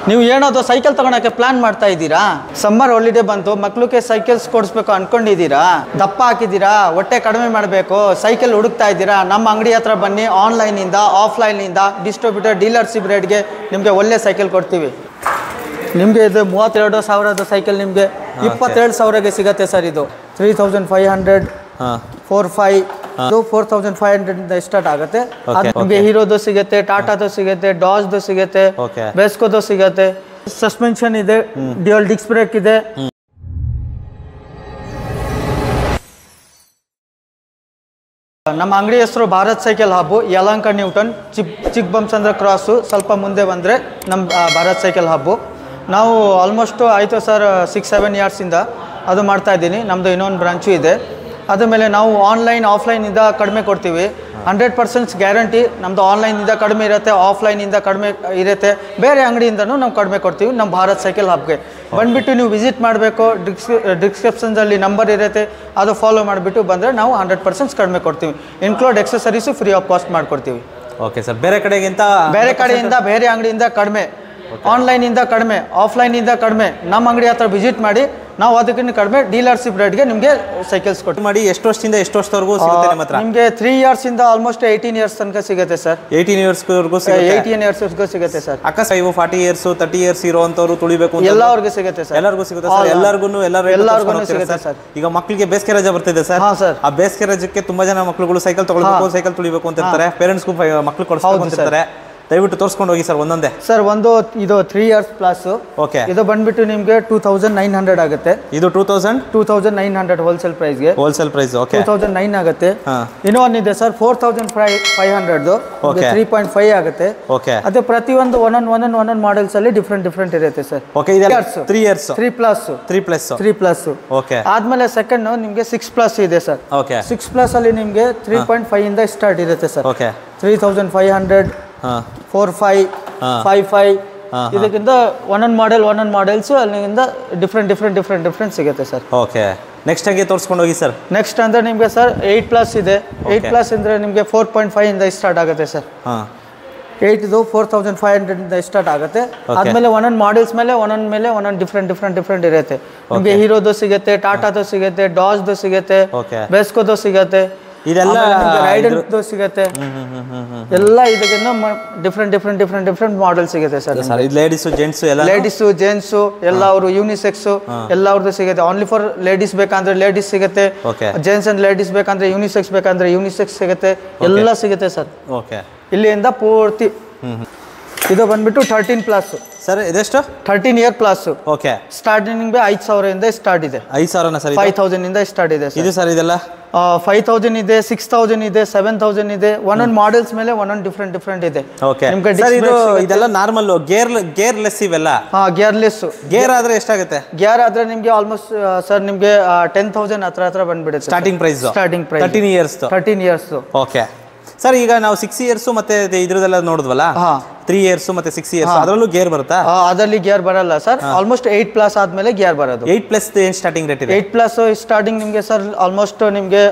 ನೀವು ಏನದು ಸೈಕಲ್ ತಗೊಳಕ್ಕೆ ಪ್ಲಾನ್ ಮಾಡ್ತಾ ಇದ್ದೀರಾ ಸಮ್ಮರ್ ಹಾಲಿಡೇ ಬಂತು ಮಕ್ಳಿಗೆ ಸೈಕಲ್ಸ್ ಕೊಡಿಸ್ಬೇಕು ಅನ್ಕೊಂಡಿದ್ದೀರಾ ದಪ್ಪ ಹಾಕಿದ್ದೀರಾ ಹೊಟ್ಟೆ ಕಡಿಮೆ ಮಾಡಬೇಕು ಸೈಕಲ್ ಹುಡುಕ್ತಾ ಇದ್ದೀರಾ ನಮ್ಮ ಅಂಗಡಿ ಹತ್ರ ಬನ್ನಿ ಆನ್ಲೈನಿಂದ ಆಫ್ಲೈನಿಂದ ಡಿಸ್ಟ್ರಿಬ್ಯೂಟರ್ ಡೀಲರ್ಶಿಪ್ ರೇಟ್ಗೆ ನಿಮಗೆ ಒಳ್ಳೆ ಸೈಕಲ್ ಕೊಡ್ತೀವಿ ನಿಮಗೆ ಇದು ಮೂವತ್ತೆರಡು ಸಾವಿರದ ಸೈಕಲ್ ನಿಮಗೆ ಇಪ್ಪತ್ತೆರಡು ಸಾವಿರಗೆ ಸಿಗತ್ತೆ ಸರ್ ಇದು ತ್ರೀ ತೌಸಂಡ್ ಫೈವ್ ಹಂಡ್ರೆಡ್ ಹಾಂ ಫೋರ್ ಫೈವ್ ಇದು four thousand five hundred start ಆಗುತ್ತೆ Okay, ಅದು ನಿಮಗೆ okay. ಹೀರೋದು ಸಿಗುತ್ತೆ ಟಾಟಾದು ಸಿಗುತ್ತೆ ಡಾಜ್ದು ಸಿಗುತ್ತೆ Okay. ಬೆಸ್ಕೋದು ಸಿಗುತ್ತೆ ಸಸ್ಪೆನ್ಷನ್ ಇದೆ ಡ್ಯೂಯಲ್ ಡಿಕ್ಸ್ ಬ್ರೇಕ್ ಇದೆ ನಮ್ಮ ಅಂಗಡಿ ಹೆಸರು Bharat cycle hub Yelahanka new town ಚಿಕ್ ಚಿಕ್ಕಬಂಸಂದ್ರ ಕ್ರಾಸು ಸ್ವಲ್ಪ ಮುಂದೆ ಬಂದರೆ ನಮ್ಮ ಆ, ಭಾರತ್ ಸೈಕಲ್ ಹಬ್ಬು ನಾವು ಆಲ್ಮೋಸ್ಟ್ ಆಯಿತು ಸರ್ ಸಿಕ್ಸ್ ಸೆವೆನ್ ಇಯರ್ಸಿಂದ ಅದು ಮಾಡ್ತಾ ಇದ್ದೀನಿ ನಮ್ಮದು ಇನ್ನೊಂದು ಬ್ರಾಂಚು ಇದೆ ಅದ್ರ ಮೇಲೆ ನಾವು ಆನ್ಲೈನ್ ಆಫ್ಲೈನಿಂದ ಕಡಿಮೆ ಕೊಡ್ತೀವಿ ಹಂಡ್ರೆಡ್ ಪರ್ಸೆಂಟ್ಸ್ ಗ್ಯಾರಂಟಿ ನಮ್ಮದು ಆನ್ಲೈನಿಂದ ಕಡಿಮೆ ಇರುತ್ತೆ ಆಫ್ಲೈನಿಂದ ಕಡಿಮೆ ಇರುತ್ತೆ ಬೇರೆ ಅಂಗಡಿಯಿಂದನೂ ನಾವು ಕಡಿಮೆ ಕೊಡ್ತೀವಿ ನಮ್ಮ ಭಾರತ್ ಸೈಕಲ್ ಹಬ್ಗೆ ಬಂದುಬಿಟ್ಟು ನೀವು ವಿಸಿಟ್ ಮಾಡಬೇಕು ಡಿಸ್ಕ್ರಿ ಡಿಸ್ಕ್ರಿಪ್ಷನ್ಸಲ್ಲಿ ನಂಬರ್ ಇರುತ್ತೆ ಅದು ಫಾಲೋ ಮಾಡಿಬಿಟ್ಟು ಬಂದರೆ ನಾವು ಹಂಡ್ರೆಡ್ ಪರ್ಸೆಂಟ್ಸ್ ಕಡಿಮೆ ಕೊಡ್ತೀವಿ include accessories free of cost ಮಾಡಿಕೊಡ್ತೀವಿ ಓಕೆ ಸರ್ ಬೇರೆ ಕಡೆಗಿಂತ ಬೇರೆ ಕಡೆಯಿಂದ ಬೇರೆ ಅಂಗಡಿಯಿಂದ ಕಡಿಮೆ ಆನ್ಲೈನಿಂದ ಕಡಿಮೆ ಆಫ್ಲೈನಿಂದ ಕಡಿಮೆ ನಮ್ಮ ಅಂಗಡಿ ಹತ್ರ ವಿಸಿಟ್ ಮಾಡಿ ನಾವು ಅದಕ್ಕಿಂತ ಕಡಿಮೆ ಡೀಲರ್ಶಿಪ್ ರೇಟ್ಗೆ ನಿಮಗೆ ಸೈಕಲ್ಸ್ ಕೊಡ್ತೀವಿ ಮಾಡಿ ಎಷ್ಟು ವರ್ಷದಿಂದ ಎಷ್ಟು ವರ್ಷದವರೆಗೂ ಸಿಗುತ್ತೆ ನಿಮ್ಮ ಹತ್ರ ನಿಮಗೆ ತ್ರೀ ಇಯರ್ಸಿಂದ ಆಲ್ಮೋಸ್ಟ್ ಏಯ್ಟೀನ್ ಇಯರ್ಸ್ ತನಕ ಸಿಗುತ್ತೆ ಸರ್ ಏಯ್ಟೀನ್ ಇಯರ್ಸ್ವರೆಗೂ ಸಿಗುತ್ತೆ ಏಯ್ಟೀನ್ ಇಯರ್ಸ್ವರೆಗೂ ಸಿಗುತ್ತೆ ಸರ್ ಅಕಸ್ಮಾತ್ ಇವು ಫಾರ್ಟಿ ಇಯರ್ಸ್ ತರ್ಟಿ ಇಯರ್ಸ್ ಇರುವಂತವ್ರು ತುಳಿಬೇಕು ಅಂತ ಎಲ್ಲರಿಗೂ ಸಿಗುತ್ತೆ ಸರ್ ಎಲ್ಲರಿಗೂ ಸಿಗುತ್ತೆ ಸರ್ ಎಲ್ಲರಿಗೂ ಎಲ್ಲರೂ ಎಲ್ಲರಿಗೂ ಸಿಗುತ್ತೆ ಸರ್ ಈಗ ಮಕ್ಕಳಿಗೆ ಬೇಸಿಗೆ ರಜೆ ಬರ್ತಿದೆ ಸರ್ ಹಾ ಸರ್ ಆ ಬೇಸಿಗೆ ರಜಕ್ಕೆ ತುಂಬಾ ಜನ ಮಕ್ಕಳುಗಳು ಸೈಕಲ್ ತಗೊಳ್ಬೇಕು ಸೈಕಲ್ ತುಳಿಬೇಕು ಅಂತ ಇರ್ತಾರೆ ಪೇರೆಂಟ್ಸ್ಗೂ ಮಕ್ಕಳು ಕೊಡಿಸ್ಬೇಕು ಅಂತ ಇರ್ತಾರೆ ದಯವಿಟ್ಟು ತೋರಿಸ್ಕೊಂಡು ಹೋಗಿ ಸರ್ ಒಂದೊಂದೇ ಸರ್ ಒಂದು ಇದು ತ್ರೀ ಇಯರ್ಸ್ ಪ್ಲಸ್ ಓಕೆ ಇದು ಬಂದ್ಬಿಟ್ಟು ನಿಮಗೆ ಟೂ ತೌಸಂಡ್ ನೈನ್ ಹಂಡ್ರೆಡ್ ಆಗುತ್ತೆ ಇದು two thousand two thousand nine hundred wholesale ಪ್ರೈಸ್ಗೆ wholesale price okay two thousand nine ಆಗುತ್ತೆ ಹಾ ಇನ್ನೊಂದಿದೆ sir four thousand five five ಹಂಡ್ರೆಡ್ದು Okay. ತ್ರೀ ಪಾಯಿಂಟ್ ಫೈವ್ ಆಗುತ್ತೆ ಓಕೆ ಅದೇ ಪ್ರತಿಯೊಂದು ಒಂದೊಂದು ಒಂದೊಂದು ಒಂದೊಂದು ಮಾಡೆಲ್ಸ್ ಅಲ್ಲಿ ಡಿಫ್ರೆಂಟ್ ಡಿಫ್ರೆಂಟ್ ಇರುತ್ತೆ ಸರ್ ಓಕೆ ಇದೆಲ್ಲ Years. Three years three plus three plus three plus okay ಆದ್ಮೇಲೆ ಸೆಕೆಂಡ್ ನಿಮಗೆ ಸಿಕ್ಸ್ ಪ್ಲಸ್ ಇದೆ ಸರ್ ಓಕೆ ಸಿಕ್ಸ್ ಪ್ಲಸ್ ಅಲ್ಲಿ ನಿಮಗೆ ತ್ರೀ ಪಾಯಿಂಟ್ ಫೈವ್ ಇಂದ ಸ್ಟಾರ್ಟ್ ಇರುತ್ತೆ sir okay three thousand five hundred ಹಾಂ ಫೋರ್ ಫೈವ್ ಹಾ. ಫೈವ್ ಫೈವ್ ಹಾ, ಹಾ. ಇದಕ್ಕಿಂತ ಒಂದೊಂದು ಮಾಡೆಲ್ ಒಂದೊಂದು ಮಾಡೆಲ್ಸ್ ಅಲ್ಲಿಂದ ಡಿಫ್ರೆಂಟ್ ಡಿಫ್ರೆಂಟ್ ಡಿಫ್ರೆಂಟ್ ಡಿಫ್ರೆಂಟ್ ಸಿಗುತ್ತೆ ಸರ್ ಓಕೆ ನೆಕ್ಸ್ಟ್ ಹಂಗೆ ತೋರಿಸ್ಕೊಂಡು ಹೋಗಿ ಸರ್ ನೆಕ್ಸ್ಟ್ ಅಂದರೆ ನಿಮಗೆ ಸರ್ ಏಯ್ಟ್ ಪ್ಲಸ್ ಇದೆ ಏಯ್ಟ್ ಪ್ಲಸ್ ಅಂದರೆ ನಿಮಗೆ ಫೋರ್ ಪಾಯಿಂಟ್ ಫೈವ್ ಇಂದ ಸ್ಟಾರ್ಟ್ ಆಗುತ್ತೆ ಸರ್ ಹಾಂ ಏಯ್ಟ್ದು ಫೋರ್ ತೌಸಂಡ್ ಫೈವ್ ಹಂಡ್ರೆಡ್ ಇಂದ ಸ್ಟಾರ್ಟ್ ಆಗುತ್ತೆ ಆದ್ಮೇಲೆ ಒಂದೊಂದು ಮಾಡೆಲ್ಸ್ ಮೇಲೆ ಒಂದೊಂದು ಮೇಲೆ ಒಂದೊಂದು ಡಿಫ್ರೆಂಟ್ ಡಿಫ್ರೆಂಟ್ ಡಿಫ್ರೆಂಟ್ ಇರುತ್ತೆ ನಿಮಗೆ ಹೀರೋದು ಸಿಗುತ್ತೆ ಟಾಟಾದು ಸಿಗುತ್ತೆ ಡಾಜ್ದು ಸಿಗುತ್ತೆ ಓಕೆ ಬೆಸ್ಕೋದು ಸಿಗುತ್ತೆ ಇದೆಲ್ಲ ರೈಡರ್ದು ಸಿಗುತ್ತೆ ಹ್ಮ್ ಹ್ಮ್ ಹ್ಮ್ ಹ್ಮ್ ಹ್ಮ್ ಎಲ್ಲ ಇದಕ್ಕಿಂತ different different different different model ಸಿಗುತ್ತೆ ಸರ್ ಸರ್ ಇದು ಲೇಡೀಸು ಜೆಂಟ್ಸು ಎಲ್ಲ ಲೇಡೀಸು ಜೆಂಟ್ಸು ಎಲ್ಲ ಅವರು ಯೂನಿಸೆಕ್ಸು ಎಲ್ಲ ಅವ್ರದ್ದು ಸಿಗುತ್ತೆ ಓನ್ಲಿ ಫಾರ್ ಲೇಡೀಸ್ ಬೇಕಂದ್ರೆ ಲೇಡೀಸ್ ಸಿಗುತ್ತೆ ಓಕೆ ಜೆಂಟ್ಸ್ ಅಂಡ್ ಲೇಡೀಸ್ ಬೇಕಂದ್ರೆ ಯೂನಿಸೆಕ್ಸ್ ಬೇಕಂದ್ರೆ ಯೂನಿಸೆಕ್ಸ್ ಸಿಗುತ್ತೆ ಎಲ್ಲ ಸಿಗುತ್ತೆ ಸರ್ ಓಕೆ ಇಲ್ಲಿಂದ ಪೂರ್ತಿ ಹ್ಮ್ ಹ್ಮ್ ಇದು ಬಂದ್ಬಿಟ್ಟು ಥರ್ಟೀನ್ ಪ್ಲಸ್ ಸರ್ ಇದೆಷ್ಟು thirteen year plus okay starting ಐದು ಸಾವಿರದಿಂದ ಸ್ಟಾರ್ಟ್ ಇದೆ ಐದು ಸಾವಿರನ ಸರ್ ಫೈವ್ ತೌಸಂಡ್ ಇಂದ ಸ್ಟಾರ್ಟ್ ಇದೆ ಸರ್ ಇದು ಸರ್ ಇದೆಲ್ಲ ಫೈವ್ ತೌಸಂಡ್ ಇದೆ ಸಿಕ್ಸ್ ತೌಸಂಡ್ ಇದೆ ಸೆವೆನ್ ತೌಸಂಡ್ ಇದೆ ಒಂದೊಂದು ಮಾಡೆಲ್ಸ್ ಮೇಲೆ ಒಂದೊಂದು ಡಿಫ್ರೆಂಟ್ ಡಿಫ್ರೆಂಟ್ ಇದೆ ಓಕೆ ನಿಮ್ಗೆ ಸರ್ disc ಇದು brakes ಸಿಗುತ್ತೆ. ಇದೆಲ್ಲ ನಾರ್ಮಲ್ ಗೇರ್ ಗೇರ್ ಲೆಸ್ ಇವೆಲ್ಲ ಹಾ ಗಿಯರ್ಲೆಸ್ ಗೇರ್ ಆದ್ರೆ ಎಷ್ಟಾಗುತ್ತೆ ಗಿಯರ್ ಆದ್ರೆ ನಿಮಗೆ ಆಲ್ಮೋಸ್ಟ್ ಸರ್ ನಿಮಗೆ ಟೆನ್ ತೌಸಂಡ್ ಹತ್ರ ಹತ್ರ ಬಂದ್ಬಿಡುತ್ತೆ starting price starting price thirteen years thirteen years okay sir ಈಗ ನಾವು ಸಿಕ್ಸ್ ಇಯರ್ಸ್ ಮತ್ತೆ ಇದು ಇದ್ರದ್ದೆಲ್ಲ ನೋಡಿದ್ವಲ್ಲ ಹಾ ತ್ರೀ ಇಯರ್ಸ್ ಮತ್ತೆ ಸಿಕ್ಸ್ ಇಯರ್ಸ್ ಅದರಲ್ಲೂ ಗೇರ್ ಬರುತ್ತಾ ಅದರಲ್ಲಿ ಗಿಯರ್ ಬರಲ್ಲ ಸರ್ ಆಲ್ಮೋಸ್ಟ್ ಏಯ್ಟ್ ಪ್ಲಸ್ ಆದ್ಮೇಲೆ ಗಿಯರ್ ಬರೋದು ಏಯ್ಟ್ ಪ್ಲಸ್ ಏನು ಸ್ಟಾರ್ಟಿಂಗ್ ರೇಟ್ ಇದೆ ಏಯ್ಟ್ ಪ್ಲಸ್ ಸ್ಟಾರ್ಟಿಂಗ್ ನಿಮಗೆ ಸರ್ ಆಲ್ಮೋಸ್ಟ್ ನಿಮಗೆ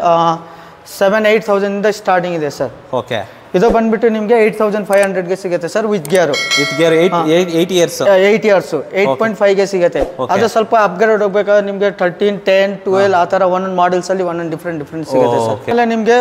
ಸೆವೆನ್ ಏಯ್ಟ್ ತೌಸಂಡಿಂದ ಸ್ಟಾರ್ಟಿಂಗ್ ಇದೆ ಸರ್ ಓಕೆ ಇದು ಬಂದ್ಬಿಟ್ಟು ನಿಮಗೆ ಏಯ್ಟ್ ತೌಸಂಡ್ ಫೈವ್ ಹಂಡ್ರೆಡ್ಗೆ ಸಿಗುತ್ತೆ sir with gear with gear eight eight years eight years eight point ಫೈವ್ಗೆ ಸಿಗುತ್ತೆ ಅದು ಸ್ವಲ್ಪ ಅಪ್ಗ್ರೇಡ್ ಹೋಗ್ಬೇಕಾದ್ರೆ ನಿಮಗೆ ಥರ್ಟೀನ್ ಟೆನ್ ಟ್ವೆಲ್ ಆ ಥರ ಒಂದೊಂದು ಮಾಡೆಲ್ಸ್ ಅಲ್ಲಿ ಒಂದೊಂದು ಡಿಫ್ರೆಂಟ್ ಡಿಫ್ರೆಂಟ್ ಸಿಗುತ್ತೆ ಸರ್ okay. ಇಲ್ಲ ನಿಮಗೆ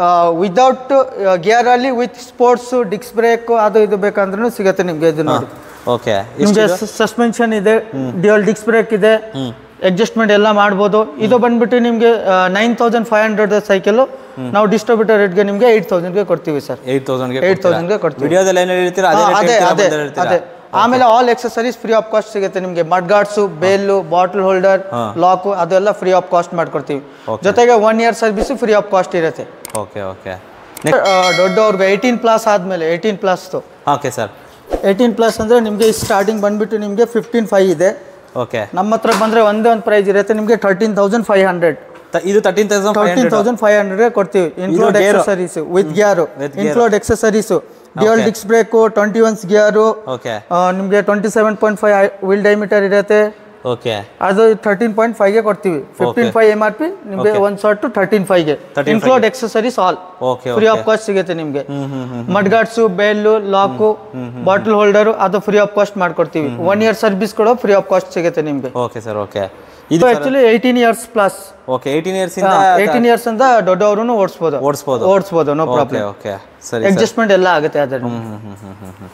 ವಿದೌಟ್ ಗಿಯರ್ ಅಲ್ಲಿ ವಿತ್ ಸ್ಪೋರ್ಟ್ಸ್ ಡಿಕ್ಸ್ ಬ್ರೇಕ್ ಅದು ಇದು ಬೇಕಂದ್ರೂ ಸಿಗುತ್ತೆ ನಿಮಗೆ ಇದು ನೋಡಿ ಓಕೆ ನಿಮಗೆ ಸಸ್ಪೆನ್ಷನ್ ಇದೆ ಡ್ಯೂಯಲ್ ಡಿಕ್ಸ್ ಬ್ರೇಕ್ ಇದೆ ಅಡ್ಜಸ್ಟ್ಮೆಂಟ್ ಎಲ್ಲ ಮಾಡ್ಬೋದು ಇದು ಬಂದ್ಬಿಟ್ಟು ನಿಮಗೆ nine thousand five hundred cycle ನಾವು ಡಿಸ್ಟ್ರಿಬ್ಯೂಟರ್ ರೇಟ್ಗೆ ನಿಮಗೆ ಏಯ್ಟ್ ತೌಸಂಡ್ಗೆ ಕೊಡ್ತೀವಿ ಸರ್ ಏಯ್ಟ್ ತೌಸಂಡ್ಗೆ ಏಯ್ಟ್ ತೌಸಂಡ್ಗೆ ಕೊಡ್ತೀವಿ ವಿಡಿಯೋದಲ್ಲಿ ಏನು ಹೇಳ್ತೀರಾ ಅದೇ ಹಾ, rate ಅದೇ ಹೇಳ್ತೀರಾ, ಅದೇ ಬಂದೇ ಅದೇ ಹೇಳ್ತೀರಾ ಆಮೇಲೆ all accessories free of cost ಸಿಗುತ್ತೆ ನಿಮಗೆ mud guards bell bottle holder lock ಅದೆಲ್ಲ ಫ್ರೀ ಆಫ್ ಕಾಸ್ಟ್ ಮಾಡ್ಕೊಡ್ತೀವಿ ಜೊತೆಗೆ one year service free of cost ಇರುತ್ತೆ ಓಕೆ ಓಕೆ ಆ, ದೊಡ್ಡವ್ರಿಗೆ ಏಯ್ಟೀನ್ ಪ್ಲಸ್ ಆದಮೇಲೆ ಏಯ್ಟೀನ್ ಪ್ಲಸ್ದು ಓಕೆ ಸರ್ ಏಯ್ಟೀನ್ ಪ್ಲಸ್ ಅಂದರೆ ನಿಮಗೆ ಸ್ಟಾರ್ಟಿಂಗ್ ಬಂದ್ಬಿಟ್ಟು ನಿಮಗೆ ಫಿಫ್ಟೀನ್ ಫೈವ್ ಇದೆ ಓಕೆ ನಮ್ಮ ಹತ್ರ ಬಂದರೆ ಒಂದೇ ಒಂದು ಪ್ರೈಸ್ ಇರುತ್ತೆ ನಿಮಗೆ ಥರ್ಟೀನ್ ತೌಸಂಡ್ ಫೈವ್ ಹಂಡ್ರೆಡ್ ಇದು thirteen thousand five thirteen thousand five hundred ಕೊಡ್ತೀವಿ include gear. Accessories with gear With gear. Include accessories dual ಡಿಕ್ಸ್ brake twenty ones gear okay ನಿಮಗೆ twenty seven point five wheel diameter ಇರುತ್ತೆ okay ಅದು thirteen point ಫೈವ್ಗೆ ಕೊಡ್ತೀವಿ fifteen five M R P ನಿಮಗೆ ಒಂದು ಶರ್ಟ್ ತರ್ಟೀನ್ ಫೈವ್ಗೆ include accessories all okay free of cost ಸಿಗುತ್ತೆ ನಿಮಗೆ ಹ್ಮ್ ಹ್ಮ್ ಹ್ಮ್ ಮಡ್ಗಾರ್ಡ್ಸು ಬೆಲ್ಲು ಲಾಕು ಬಾಟಲ್ ಹೋಲ್ಡರು ಅದು ಫ್ರೀ ಆಫ್ ಕಾಸ್ಟ್ ಮಾಡ್ಕೊಡ್ತೀವಿ ಒನ್ ಇಯರ್ ಸರ್ವಿಸ್ ಕೂಡ ಫ್ರೀ ಆಫ್ ಕಾಸ್ಟ್ ಸಿಗುತ್ತೆ ನಿಮಗೆ ಓಕೆ ಸರ್ ಓಕೆ ಇದು actually eighteen years plus okay eighteen years ಇಂದ ಏಯ್ಟೀನ್ ಇಯರ್ಸ್ ಅಂತ ದೊಡ್ಡವರು ಓಡಿಸ್ಬೋದು ಓಡಿಸ್ಬೋದು ಓಡಿಸ್ಬೋದು ನೋ ಓಕೆ ಪ್ರಾಬ್ಲಮ್ ಓಕೆ ಸರಿ ಅಡ್ಜಸ್ಟ್ಮೆಂಟ್ ಎಲ್ಲ ಆಗುತ್ತೆ ಅದರಲ್ಲಿ ಹ್ಮ್ ಹ್ಮ್ ಹ್ಮ್ ಹ್ಮ್ ಹ್ಮ್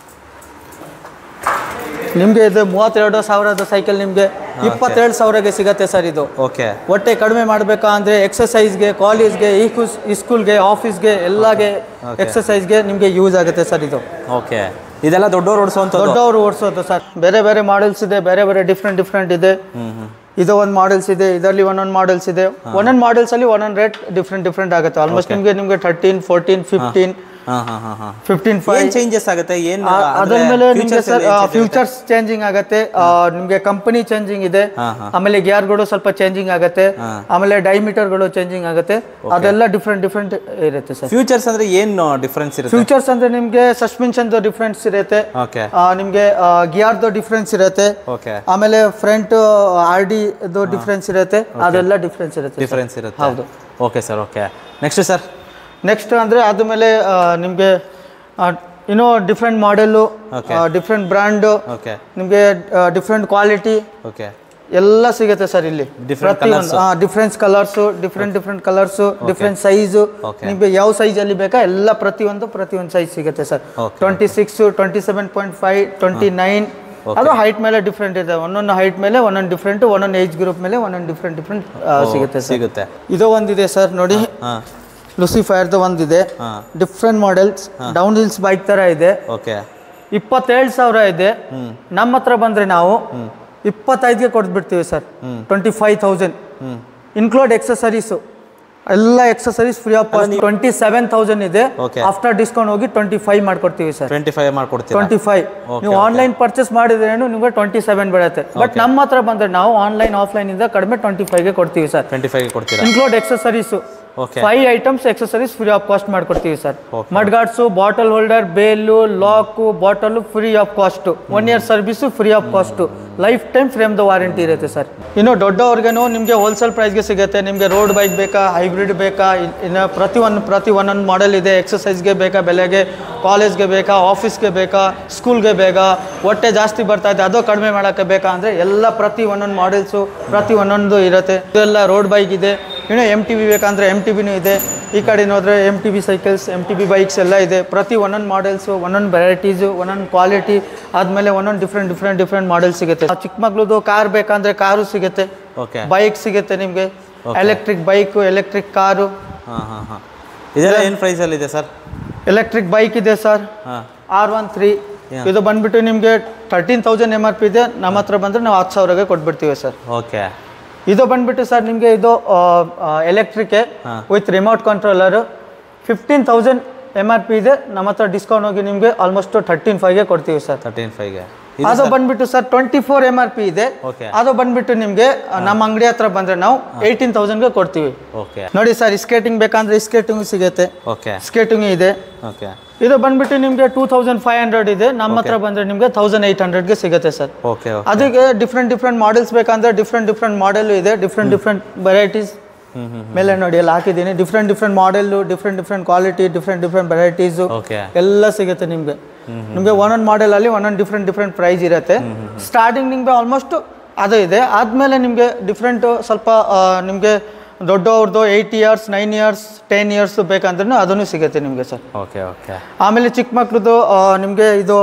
ನಿಮಗೆ ಇದು ಮೂವತ್ತೆರಡು ಸಾವಿರದ ಸೈಕಲ್ ನಿಮಗೆ ಇಪ್ಪತ್ತೆರಡು ಸಾವಿರಗೆ ಸಿಗತ್ತೆ ಸರ್ ಇದು ಓಕೆ ಹೊಟ್ಟೆ ಕಡಿಮೆ ಮಾಡಬೇಕಾ ಅಂದರೆ ಎಕ್ಸಸೈಸ್ಗೆ ಕಾಲೇಜ್ಗೆ ಈ ಕುಸ್ ಸ್ಕೂಲ್ಗೆ ಆಫೀಸ್ಗೆ ಎಲ್ಲಾಗೆ ಎಕ್ಸಸೈಸ್ಗೆ ನಿಮಗೆ ಯೂಸ್ ಆಗುತ್ತೆ ಸರ್ ಇದು ಓಕೆ ಇದೆಲ್ಲ ದೊಡ್ಡವ್ರು ಓಡಿಸುವಂಥದ್ದು ದೊಡ್ಡವರು ಓಡಿಸೋದು ಸರ್ ಬೇರೆ ಬೇರೆ ಮಾಡೆಲ್ಸ್ ಇದೆ ಬೇರೆ ಬೇರೆ ಡಿಫ್ರೆಂಟ್ ಡಿಫ್ರೆಂಟ್ ಇದೆ ಹ್ಮ್ ಹ್ಮ್ ಇದು ಒಂದು ಮಾಡೆಲ್ಸ್ ಇದೆ ಇದರಲ್ಲಿ ಒಂದೊಂದು ಮಾಡೆಲ್ಸ್ ಇದೆ ಒಂದೊಂದು ಮಾಡೆಲ್ಸ್ ಅಲ್ಲಿ ಒಂದೊಂದು ರೇಟ್ ಡಿಫ್ರೆಂಟ್ ಡಿಫ್ರೆಂಟ್ ಆಗುತ್ತೆ ಆಲ್ಮೋಸ್ಟ್ ನಿಮಗೆ ನಿಮಗೆ ಥರ್ಟೀನ್ ಫೋರ್ಟೀನ್ ಫಿಫ್ಟೀನ್ ಹಾ ಹಾ ಹಾ ಹಾ ಫಿಫ್ಟೀನ್ ಫೈವ್ ಏನ್ ಚೇಂಜಸ್ ಆಗುತ್ತೆ ಏನ್ ಅದ್ರ ಮೇಲೆ ನಿಮಗೆ ಸರ್ ಫ್ಯೂಚರ್ಸ್ ಚೇಂಜಿಂಗ್ ಆಗುತ್ತೆ ಆ, ನಿಮಗೆ ಕಂಪನಿ ಚೇಂಜಿಂಗ್ ಇದೆ ಹಾ, ಹಾ. ಆಮೇಲೆ ಗಿಯರ್ಗಳು ಸ್ವಲ್ಪ ಚೇಂಜಿಂಗ್ ಆಗುತ್ತೆ ಆಮೇಲೆ ಡೈಮೀಟರ್ಗಳು ಚೇಂಜಿಂಗ್ ಆಗುತ್ತೆ ಅದೆಲ್ಲ ಡಿಫ್ರೆಂಟ್ ಡಿಫ್ರೆಂಟ್ ಇರುತ್ತೆ ಸರ್ ಫ್ಯೂಚರ್ಸ್ ಅಂದ್ರೆ ಏನ್ ಡಿಫ್ರೆನ್ಸ್ ಇರುತ್ತೆ ಫ್ಯೂಚರ್ಸ್ ಅಂದ್ರೆ ನಿಮಗೆ ಸಸ್ಪೆನ್ಷನ್ದು ಡಿಫ್ರೆನ್ಸ್ ಇರುತ್ತೆ ಓಕೆ ಆ, ನಿಮ್ಗೆ ಗಿಯರ್ದು ಡಿಫ್ರೆನ್ಸ್ ಇರುತ್ತೆ ಓಕೆ ಆಮೇಲೆ ಫ್ರಂಟ್ ಆರ್ ಡಿ ಡಿಫ್ರೆನ್ಸ್ ಇರುತ್ತೆ ಅದೆಲ್ಲ ಡಿಫ್ರೆನ್ಸ್ ಇರುತ್ತೆ ಡಿಫರೆನ್ಸ್ ಇರುತ್ತೆ ಹೌದು. Okay sir okay next sir next ಅಂದರೆ ಆದಮೇಲೆ ನಿಮಗೆ ಇನ್ನೂ different model different brand okay ನಿಮಗೆ ಡಿಫ್ರೆಂಟ್ ಕ್ವಾಲಿಟಿ ಓಕೆ ಎಲ್ಲ ಸಿಗುತ್ತೆ ಸರ್ ಇಲ್ಲಿ Different ಪ್ರತಿಯೊಂದು difference colours different different colours different size Okay. ನಿಮಗೆ ಯಾವ ಸೈಜಲ್ಲಿ ಬೇಕಾ ಎಲ್ಲ ಪ್ರತಿಯೊಂದು ಪ್ರತಿಯೊಂದು ಸೈಜ್ ಸಿಗುತ್ತೆ sir Okay. Twenty six twenty seven point five twenty nine ಅದು ಹೈಟ್ ಮೇಲೆ ಡಿಫ್ರೆಂಟ್ ಇದೆ ಒಂದೊಂದು ಹೈಟ್ ಮೇಲೆ ಒಂದೊಂದು ಡಿಫ್ರೆಂಟ್ ಒಂದೊಂದು ಏಜ್ ಗ್ರೂಪ್ ಮೇಲೆ ಒಂದೊಂದು ಡಿಫ್ರೆಂಟ್ ಡಿಫ್ರೆಂಟ್ ಸಿಗುತ್ತೆ ಸರ್ ಸಿಗುತ್ತೆ ಇದು ಒಂದಿದೆ ಸರ್ ನೋಡಿ ಹಾ ಲುಸಿಫೈರ್ದು ಒಂದಿದೆ ಹಾ different models down hills bike ಥರ ಇದೆ ಓಕೆ ಇಪ್ಪತ್ತೇಳು ಸಾವಿರ ಇದೆ ನಮ್ಮ ಹತ್ರ ಬಂದರೆ ನಾವು ಇಪ್ಪತ್ತೈದಿಗೆ ಕೊಟ್ಬಿಡ್ತೀವಿ sir twenty five thousand hmm include accessories ಎಲ್ಲ accessories free of cost twenty seven thousand ಇದೆ Okay. ಆಫ್ಟರ್ ಡಿಸ್ಕೌಂಟ್ ಹೋಗಿ ಟ್ವೆಂಟಿ ಫೈವ್ ಮಾಡ್ಕೊಡ್ತೀವಿ ಸರ್ ಟ್ವೆಂಟಿ ಫೈವ್ ಮಾಡ್ಕೊಡ್ತೀರಾ ಟ್ವೆಂಟಿ ಫೈವ್ ನೀವು ಆನ್ಲೈನ್ ಪರ್ಚೇಸ್ ಮಾಡಿದ್ರೇನು ನಿಮಗೆ ಟ್ವೆಂಟಿ ಸೆವೆನ್ ಬೀಳುತ್ತೆ ಬಟ್ ನಮ್ಮ ಹತ್ರ ಬಂದರೆ ನಾವು ಆನ್ಲೈನ್ ಆಫ್ಲೈನ್ ಇಂದ ಕಡಿಮೆ ಟ್ವೆಂಟಿ ಫೈವ್ಗೆ ಕೊಡ್ತೀವಿ ಸರ್ ಟ್ವೆಂಟಿ ಫೈವ್ ಕೊಡ್ತೀರಾ include accessories okay five items accessories free of cost ಮಾಡ್ಕೊಡ್ತೀವಿ sir mudguards bottle holder bell lock bottle free of cost one year service free of cost lifetime frame the warranty ಇರುತ್ತೆ sir ಇನ್ನು ದೊಡ್ಡವ್ರಿಗೇನು ನಿಮಗೆ wholesale ಪ್ರೈಸ್ಗೆ ಸಿಗುತ್ತೆ ನಿಮಗೆ road bike ಬೇಕಾ hybrid ಬೇಕಾ ಇನ್- ಇನ್ನು ಪ್ರತಿ ಒಂದು ಪ್ರತಿ ಒಂದೊಂದು ಮಾಡೆಲ್ ಇದೆ ಎಕ್ಸಸೈಸ್ಗೆ ಬೇಕಾ ಬೆಲೆಗೆ ಕಾಲೇಜ್ಗೆ ಬೇಕಾ ಆಫೀಸ್ಗೆ ಬೇಕಾ ಸ್ಕೂಲ್ಗೆ ಬೇಕಾ ಹೊಟ್ಟೆ ಜಾಸ್ತಿ ಬರ್ತಾ ಇದೆ ಅದು ಕಡಿಮೆ ಮಾಡೋಕ್ಕೆ ಬೇಕಾ ಅಂದರೆ ಎಲ್ಲ ಪ್ರತಿ ಒಂದೊಂದು ಮಾಡೆಲ್ಸು ಪ್ರತಿ ಒಂದೊಂದು ಇರುತ್ತೆ ಇದೆಲ್ಲ ರೋಡ್ ಬೈಕ್ ಇದೆ ಇನ್ನು ಎಮ್ ಟಿ ಬಿ ಬೇಕಂದ್ರೆ ಎಮ್ ಟಿ ಬಿನೂ ಇದೆ ಈ ಕಡೆ ನೋಡಿದ್ರೆ M T B cycles M T B bikes ಎಲ್ಲ ಇದೆ ಪ್ರತಿ ಒಂದೊಂದು ಮಾಡೆಲ್ಸು ಒಂದೊಂದು ವೆರೈಟೀಸು ಒಂದೊಂದು ಕ್ವಾಲಿಟಿ ಆದಮೇಲೆ ಒಂದೊಂದು ಡಿಫ್ರೆಂಟ್ ಡಿಫ್ರೆಂಟ್ ಡಿಫ್ರೆಂಟ್ ಮಾಡೆಲ್ ಸಿಗುತ್ತೆ ಆ ಚಿಕ್ಕ ಮಕ್ಳದು ಕಾರ್ ಬೇಕಂದ್ರೆ ಕಾರು ಸಿಗುತ್ತೆ ಓಕೆ ಬೈಕ್ ಸಿಗುತ್ತೆ ನಿಮಗೆ ಎಲೆಕ್ಟ್ರಿಕ್ ಬೈಕು ಎಲೆಕ್ಟ್ರಿಕ್ ಕಾರು ಹಾಂ ಹಾಂ ಹಾಂ ಇದೆಲ್ಲ ಏನು ಪ್ರೈಸಲ್ಲಿ ಇದೆ ಸರ್ ಎಲೆಕ್ಟ್ರಿಕ್ ಬೈಕ್ ಇದೆ ಸರ್ ಹಾಂ ಆರ್ ಒನ್ ತ್ರೀ ಇದು ಬಂದ್ಬಿಟ್ಟು ನಿಮಗೆ thirteen thousand M R P ಇದೆ ನಮ್ಮ ಹತ್ರ ಬಂದರೆ ನಾವು ಹತ್ತು ಸಾವಿರಗೆ ಕೊಟ್ಬಿಡ್ತೀವಿ ಸರ್ ಓಕೆ ಇದು ಬಂದ್ಬಿಟ್ಟು ಸರ್ ನಿಮಗೆ ಇದು electric with remote controller fifteen thousand M R P ಇದೆ ನಮ್ಮ ಹತ್ರ ಡಿಸ್ಕೌಂಟ್ ಹೋಗಿ ನಿಮಗೆ ಆಲ್ಮೋಸ್ಟ್ ಥರ್ಟೀನ್ ಫೈವ್ಗೆ ಕೊಡ್ತೀವಿ ಸರ್ ತರ್ಟೀನ್ ಫೈವ್ಗೆ ಅದು ಬಂದ್ಬಿಟ್ಟು sir twenty four M R P ಇದೆ ಓಕೆ ಅದು ಬಂದ್ಬಿಟ್ಟು ನಿಮಗೆ ನಮ್ಮ ಅಂಗಡಿ ಹತ್ರ ಬಂದರೆ ನಾವು ಏಯ್ಟೀನ್ ತೌಸಂಡ್ಗೆ ಕೊಡ್ತೀವಿ ಓಕೆ ನೋಡಿ ಸರ್ ಸ್ಕೇಟಿಂಗ್ ಬೇಕಂದ್ರೆ ಸ್ಕೇಟಿಂಗ್ ಸಿಗುತ್ತೆ ಓಕೆ ಸ್ಕೇಟಿಂಗ್ ಇದೆ ಓಕೆ ಇದು ಬಂದ್ಬಿಟ್ಟು ನಿಮಗೆ ಟೂ ತೌಸಂಡ್ ಫೈವ್ ಹಂಡ್ರೆಡ್ ಇದೆ ನಮ್ಮ ಹತ್ರ ಬಂದರೆ ನಿಮಗೆ ತೌಸಂಡ್ ಏಯ್ಟ್ ಹಂಡ್ರೆಡ್ಗೆ ಸಿಗುತ್ತೆ ಸರ್ ಓಕೆ ಓಕೆ ಅದಕ್ಕೆ ಡಿಫ್ರೆಂಟ್ ಡಿಫ್ರೆಂಟ್ ಮಾಡೆಲ್ಸ್ ಬೇಕಂದ್ರೆ ಡಿಫ್ರೆಂಟ್ ಡಿಫ್ರೆಂಟ್ ಮಾಡೆಲ್ ಇದೆ ಡಿಫ್ರೆಂಟ್ ಡಿಫ್ರೆಂಟ್ ವೆರೈಟೀಸ್ ಹ್ಞೂ ಹ್ಞೂ ಮೇಲೆ ನೋಡಿ ಎಲ್ಲ ಹಾಕಿದ್ದೀನಿ different different model different different quality different different varieties okay ಎಲ್ಲ ಸಿಗುತ್ತೆ ನಿಮಗೆ ನಿಮಗೆ ಒಂದೊಂದು ಮಾಡೆಲಲ್ಲಿ ಒಂದೊಂದು ಡಿಫ್ರೆಂಟ್ ಡಿಫ್ರೆಂಟ್ ಪ್ರೈಸ್ ಇರುತ್ತೆ ಸ್ಟಾರ್ಟಿಂಗ್ ನಿಮಗೆ ಆಲ್ಮೋಸ್ಟ್ ಅದು ಇದೆ ಆದಮೇಲೆ ನಿಮಗೆ ಡಿಫ್ರೆಂಟು ಸ್ವಲ್ಪ ನಿಮಗೆ ದೊಡ್ಡವ್ರದ್ದು eight years nine years ten years ಬೇಕಂದ್ರೂ ಅದನ್ನು ಸಿಗುತ್ತೆ ನಿಮಗೆ ಸರ್ ಓಕೆ ಓಕೆ ಆಮೇಲೆ ಚಿಕ್ಕ ಮಕ್ಳದ್ದು ನಿಮಗೆ ಇದು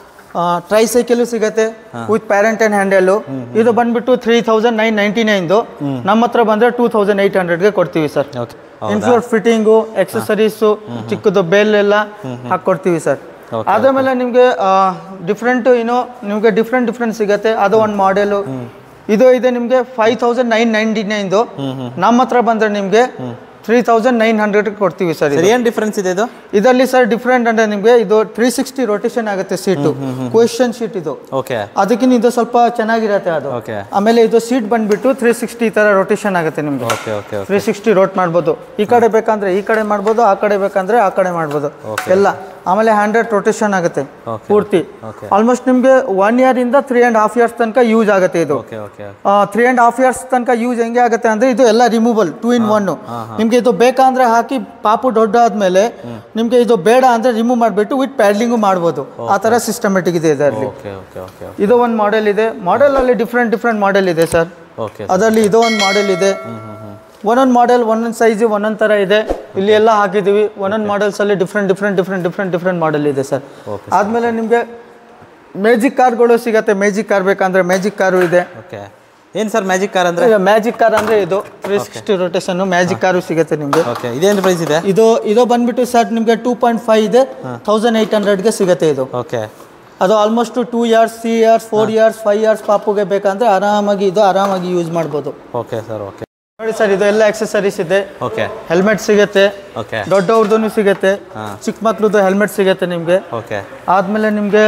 ಟ್ರೈ ಸೈಕಲು ಸಿಗುತ್ತೆ ವಿತ್ ಪ್ಯಾರೆಂಟ್ ಆ್ಯಂಡ್ ಹ್ಯಾಂಡಲು ಇದು ಬಂದ್ಬಿಟ್ಟು ತ್ರೀ ತೌಸಂಡ್ ನೈನ್ ನೈಂಟಿ ನೈನ್ದು ನಮ್ಮ ಹತ್ರ ಬಂದರೆ ಟೂ ತೌಸಂಡ್ ಏಯ್ಟ್ ಹಂಡ್ರೆಡ್ಗೆ ಕೊಡ್ತೀವಿ sir okay include fitting accessories ಚಿಕ್ಕದು ಬೆಲ್ ಎಲ್ಲ ಹಾಕ್ಕೊಡ್ತೀವಿ ಸರ್ Okay, ಅದಾದ್ಮೇಲೆ ನಿಮಗೆ ಡಿಫ್ರೆಂಟ್ ಏನೋ ನಿಮಗೆ ಡಿಫ್ರೆಂಟ್ ಡಿಫ್ರೆಂಟ್ ಸಿಗುತ್ತೆ ಅದು ಒಂದು ಮಾಡೆಲು ಇದು ಇದೆ ನಿಮಗೆ ಫೈವ್ ತೌಸಂಡ್ ನೈನ್ ನೈಂಟಿ ನೈನ್ದು ನಮ್ಮ ಹತ್ರ ಬಂದರೆ ನಿಮಗೆ ತ್ರೀ ತೌಸಂಡ್ ನೈನ್ ಹಂಡ್ರೆಡ್ ಕೊಡ್ತೀವಿ ಸರ್ ಸರ್ ಏನು ಡಿಫ್ರೆನ್ಸ್ ಇದೆ ಇದು ಇದರಲ್ಲಿ ಸರ್ ಡಿಫ್ರೆಂಟ್ ಅಂದ್ರೆ ನಿಮಗೆ ಇದು ತ್ರೀ ಸಿಕ್ಸ್ಟಿ ರೊಟೇಷನ್ ಆಗುತ್ತೆ ಸೀಟು ಕ್ವೆಶನ್ ಶೀಟ್ ಇದು ಓಕೆ ಅದಕ್ಕಿಂತ ಇದು ಸ್ವಲ್ಪ ಚೆನ್ನಾಗಿರತ್ತೆ ಅದು ಓಕೆ ಆಮೇಲೆ ಇದು ಸೀಟ್ ಬಂದ್ಬಿಟ್ಟು ತ್ರೀ ಸಿಕ್ಸ್ಟಿ ತರ ರೊಟೇಷನ್ ಆಗುತ್ತೆ ನಿಮ್ಗೆ okay okay three sixty rotate ಮಾಡ್ಬೋದು ಈ ಕಡೆ ಬೇಕಂದ್ರೆ ಈ ಕಡೆ ಮಾಡ್ಬೋದು ಆ ಕಡೆ ಬೇಕಂದ್ರೆ ಆ ಕಡೆ ಮಾಡ್ಬೋದು ಎಲ್ಲ ಆಮೇಲೆ ಹಂಡ್ರೆಡ್ ರೊಟೇಷನ್ ಆಗುತ್ತೆ Okay. ಪೂರ್ತಿ Okay. ಆಲ್ಮೋಸ್ಟ್ ನಿಮಗೆ ಒನ್ ಇಯರ್ ಇಂದ ತ್ರೀ ಆ್ಯಂಡ್ ಹಾಫ್ ಇಯರ್ಸ್ ತನಕ ಯೂಸ್ ಆಗುತ್ತೆ ಇದು okay okay three and half years ತನಕ ಯೂಸ್ ಹೆಂಗೆ ಆಗುತ್ತೆ ಅಂದ್ರೆ ಇದು ಎಲ್ಲ ರಿಮೂವಲ್ ಟೂ ಇನ್ ಒನ್ ನಿಮಗೆ ಇದು ಬೇಕಂದ್ರೆ ಹಾಕಿ ಪಾಪು ದೊಡ್ಡ ಆದ್ಮೇಲೆ ನಿಮಗೆ ಇದು ಬೇಡ ಅಂದ್ರೆ ರಿಮೂವ್ ಮಾಡಿಬಿಟ್ಟು ವಿತ್ ಪ್ಯಾಡ್ಲಿಂಗು ಮಾಡ್ಬೋದು ಆ ಥರ ಸಿಸ್ಟಮೆಟಿಕ್ ಇದೆ ಇದರಲ್ಲಿ ಓಕೆ ಓಕೆ ಓಕೆ ಇದು ಒಂದು ಮಾಡೆಲ್ ಇದೆ ಮಾಡೆಲ್ ಅಲ್ಲಿ ಡಿಫ್ರೆಂಟ್ ಡಿಫ್ರೆಂಟ್ ಮಾಡೆಲ್ ಇದೆ ಸರ್ ಓಕೆ ಅದರಲ್ಲಿ ಇದು ಒಂದು ಮಾಡೆಲ್ ಇದೆ ಒಂದೊಂದು ಮಾಡೆಲ್ ಒಂದೊಂದು ಸೈಜು ಒಂದೊಂದು ಥರ ಇದೆ ಇಲ್ಲಿ ಎಲ್ಲ ಹಾಕಿದ್ದೀವಿ ಒಂದೊಂದು ಮಾಡೆಲ್ಸಲ್ಲಿ different different different different different model ಇದೆ ಸರ್ Okay, ಆದಮೇಲೆ ನಿಮಗೆ ಮ್ಯಾಜಿಕ್ ಕಾರ್ಗಳು ಸಿಗತ್ತೆ ಮ್ಯಾಜಿಕ್ ಕಾರ್ ಬೇಕಂದ್ರೆ ಮ್ಯಾಜಿಕ್ ಕಾರು ಇದೆ ಓಕೆ ಏನು ಸರ್ ಮ್ಯಾಜಿಕ್ ಕಾರ್ ಅಂದರೆ ಈಗ ಮ್ಯಾಜಿಕ್ ಕಾರ್ ಅಂದರೆ ಇದು three sixty rotation magic car ಸಿಗುತ್ತೆ ನಿಮಗೆ ಓಕೆ ಇದೇನು ಪ್ರೈಸ್ ಇದೆ ಇದು ಇದು ಬಂದ್ಬಿಟ್ಟು ಸರ್ ನಿಮಗೆ ಟೂ ಪಾಯಿಂಟ್ ಫೈವ್ ಇದೆ ತೌಸಂಡ್ ಏಯ್ಟ್ ಹಂಡ್ರೆಡ್ಗೆ ಸಿಗುತ್ತೆ ಇದು ಓಕೆ ಅದು almost two years three years four years five years ಪಾಪುಗೆ ಬೇಕಂದ್ರೆ ಆರಾಮಾಗಿ ಇದು ಆರಾಮಾಗಿ ಯೂಸ್ ಮಾಡ್ಬೋದು ಓಕೆ ಸರ್ ಓಕೆ ನೋಡಿ ಸರ್ ಇದು ಎಲ್ಲ ಆಕ್ಸೆಸರೀಸ್ ಇದೆ ಓಕೆ ಹೆಲ್ಮೆಟ್ ಸಿಗುತ್ತೆ ಓಕೆ ದೊಡ್ಡವ್ರದ್ದು ಸಿಗುತ್ತೆ ಹಾ. ಚಿಕ್ಕ ಮಕ್ಳದ್ದು ಹೆಲ್ಮೆಟ್ ಸಿಗುತ್ತೆ ನಿಮಗೆ ಓಕೆ ಆದಮೇಲೆ ನಿಮಗೆ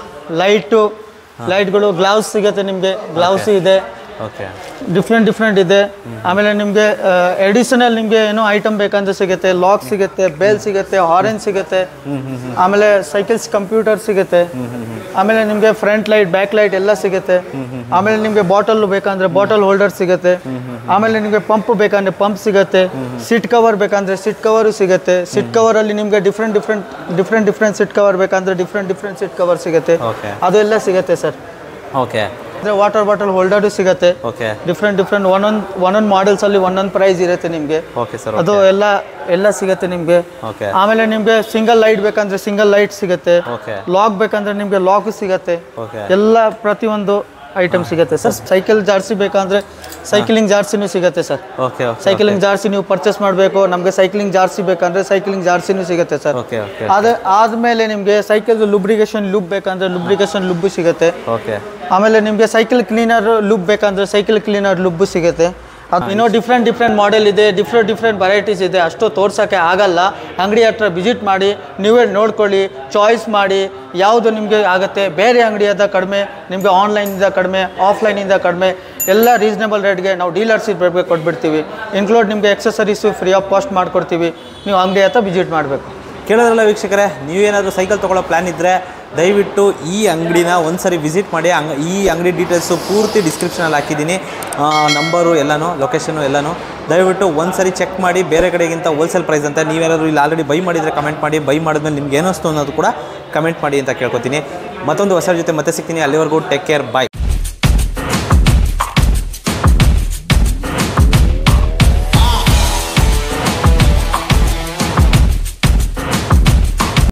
ಲೈಟು ಲೈಟ್ಗಳು ಗ್ಲೌಸ್ ಸಿಗುತ್ತೆ ನಿಮಗೆ ಗ್ಲೌಸ್ ಇದೆ ಓಕೆ ಡಿಫ್ರೆಂಟ್ ಡಿಫ್ರೆಂಟ್ ಇದೆ ಆಮೇಲೆ ನಿಮಗೆ ಎಡಿಷನಲ್ ನಿಮಗೆ ಏನೋ ಐಟಮ್ ಬೇಕಂದ್ರೆ ಸಿಗುತ್ತೆ ಲಾಕ್ ಸಿಗುತ್ತೆ ಬೇಲ್ ಸಿಗುತ್ತೆ ಆರೆಂಜ್ ಸಿಗುತ್ತೆ ಆಮೇಲೆ ಸೈಕಲ್ಸ್ ಕಂಪ್ಯೂಟರ್ ಸಿಗುತ್ತೆ ಆಮೇಲೆ ನಿಮಗೆ ಫ್ರಂಟ್ ಲೈಟ್ ಬ್ಯಾಕ್ ಲೈಟ್ ಎಲ್ಲ ಸಿಗುತ್ತೆ ಆಮೇಲೆ ನಿಮಗೆ ಬಾಟಲ್ ಬೇಕಂದ್ರೆ ಬಾಟಲ್ ಹೋಲ್ಡರ್ ಸಿಗುತ್ತೆ ಆಮೇಲೆ ನಿಮಗೆ ಪಂಪ್ ಬೇಕಂದ್ರೆ ಪಂಪ್ ಸಿಗುತ್ತೆ ಸೀಟ್ ಕವರ್ ಬೇಕಂದ್ರೆ ಸೀಟ್ ಕವರು ಸಿಗುತ್ತೆ ಸೀಟ್ ಕವರಲ್ಲಿ ನಿಮಗೆ different different different different seat cover ಬೇಕಂದ್ರೆ ಡಿಫ್ರೆಂಟ್ ಡಿಫ್ರೆಂಟ್ ಸೀಟ್ ಕವರ್ ಸಿಗುತ್ತೆ ಓಕೆ ಅದೆಲ್ಲ ಸಿಗುತ್ತೆ ಸರ್ ಓಕೆ ಅಂದರೆ ವಾಟರ್ ಬಾಟಲ್ ಹೋಲ್ಡರು ಸಿಗುತ್ತೆ ಓಕೆ ಡಿಫ್ರೆಂಟ್ ಡಿಫ್ರೆಂಟ್ ಒಂದೊಂದು ಒಂದೊಂದು ಮಾಡೆಲ್ಸ್ ಅಲ್ಲಿ ಒಂದೊಂದು ಪ್ರೈಸ್ ಇರುತ್ತೆ ನಿಮಗೆ ಓಕೆ ಸರ್ ಅದು ಎಲ್ಲ ಎಲ್ಲ ಸಿಗುತ್ತೆ ನಿಮಗೆ ಓಕೆ ಆಮೇಲೆ ನಿಮಗೆ ಸಿಂಗಲ್ ಲೈಟ್ ಬೇಕಂದ್ರೆ ಸಿಂಗಲ್ ಲೈಟ್ ಸಿಗುತ್ತೆ ಓಕೆ ಲಾಕ್ ಬೇಕಂದ್ರೆ ನಿಮಗೆ ಲಾಕ್ ಸಿಗುತ್ತೆ ಓಕೆ ಎಲ್ಲ ಪ್ರತಿಯೊಂದು ಐಟಮ್ ಸಿಗುತ್ತೆ ಸರ್ ಸೈಕಲ್ ಜಾರ್ಸಿ ಬೇಕಂದ್ರೆ ಸೈಕ್ಲಿಂಗ್ ಜಾರ್ಸಿನೂ ಸಿಗುತ್ತೆ sir okay okay cycling jersey ನೀವು ಪರ್ಚೇಸ್ ಮಾಡಬೇಕು ನಮಗೆ ಸೈಕ್ಲಿಂಗ್ ಜಾರ್ಸಿ ಬೇಕಂದ್ರೆ ಸೈಕ್ಲಿಂಗ್ ಜಾರ್ಸಿನೂ ಸಿಗುತ್ತೆ ಸರ್ ಓಕೆ ಓಕೆ ಅದೇ ಆದಮೇಲೆ ನಿಮಗೆ ಸೈಕಲ್ ಲುಬ್ರಿಗೇಷನ್ ಲುಬ್ ಬೇಕಂದ್ರೆ ಲುಬ್ರಿಗೇಷನ್ ಲುಬ್ಬು ಸಿಗುತ್ತೆ ಓಕೆ ಆಮೇಲೆ ನಿಮಗೆ ಸೈಕಲ್ ಕ್ಲೀನರ್ ಲುಬ್ ಬೇಕಂದ್ರೆ ಸೈಕಲ್ ಕ್ಲೀನರ್ ಲುಬ್ಬು ಸಿಗುತ್ತೆ ಅದು ಇನ್ನೂ ಡಿಫ್ರೆಂಟ್ ಡಿಫ್ರೆಂಟ್ ಮಾಡೆಲ್ ಇದೆ ಡಿಫ್ರೆಂಟ್ ಡಿಫ್ರೆಂಟ್ ವೆರೈಟೀಸ್ ಇದೆ ಅಷ್ಟು ತೋರ್ಸೋಕ್ಕೆ ಆಗಲ್ಲ ಅಂಗಡಿ ಹತ್ರ ವಿಸಿಟ್ ಮಾಡಿ ನೀವೇ ನೋಡ್ಕೊಳ್ಳಿ ಚಾಯ್ಸ್ ಮಾಡಿ ಯಾವುದು ನಿಮಗೆ ಆಗುತ್ತೆ ಬೇರೆ ಅಂಗಡಿಯಾದ ಕಡಿಮೆ ನಿಮಗೆ ಆನ್ಲೈನಿಂದ ಕಡಿಮೆ ಆಫ್ಲೈನಿಂದ ಕಡಿಮೆ ಎಲ್ಲ ರೀಸನೇಬಲ್ ರೇಟ್ಗೆ ನಾವು ಡೀಲರ್ಸಿಗೆ ಬೇಕು ಕೊಟ್ಬಿಡ್ತೀವಿ ಇನ್ಕ್ಲೂಡ್ ನಿಮಗೆ ಎಕ್ಸಸರೀಸು ಫ್ರೀ ಆಫ್ ಕಾಸ್ಟ್ ಮಾಡಿಕೊಡ್ತೀವಿ ನೀವು ಅಂಗಡಿ ಹತ್ರ ವಿಸಿಟ್ ಮಾಡಬೇಕು ಕೇಳೋದ್ರಲ್ಲ ವೀಕ್ಷಕರೇ ನೀವೇನಾದರೂ ಸೈಕಲ್ ತೊಗೊಳ್ಳೋ ಪ್ಲ್ಯಾನ್ ಇದ್ದರೆ ದಯವಿಟ್ಟು ಈ ಅಂಗಡಿನ ಒಂದ್ಸರಿ ವಿಸಿಟ್ ಮಾಡಿ ಅಂಗ್ ಈ ಅಂಗಡಿ ಡೀಟೇಲ್ಸು ಪೂರ್ತಿ ಡಿಸ್ಕ್ರಿಪ್ಷನಲ್ಲಿ ಹಾಕಿದ್ದೀನಿ ನಂಬರು ಎಲ್ಲನೂ ಲೊಕೇಶನು ಎಲ್ಲನೂ ದಯವಿಟ್ಟು ಒಂದ್ಸರಿ ಚೆಕ್ ಮಾಡಿ ಬೇರೆ ಕಡೆಗಿಂತ ಹೋಲ್ಸೇಲ್ ಪ್ರೈಸ್ ಅಂತ ನೀವೇನಾದರೂ ಇಲ್ಲಿ ಆಲ್ರೆಡಿ ಬೈ ಮಾಡಿದರೆ ಕಮೆಂಟ್ ಮಾಡಿ ಬೈ ಮಾಡಿದ್ಮೇಲೆ ನಿಮ್ಗೆ ಏನಿಸ್ತು ಅನ್ನೋದು ಕೂಡ ಕಮೆಂಟ್ ಮಾಡಿ ಅಂತ ಕೇಳ್ಕೊತೀನಿ ಮತ್ತೊಂದು ಹೊಸ ಜೊತೆ ಮತ್ತೆ ಸಿಗ್ತೀನಿ ಅಲ್ಲಿವರೆಗೂ ಟೇಕ್ ಕೇರ್ ಬಾಯ್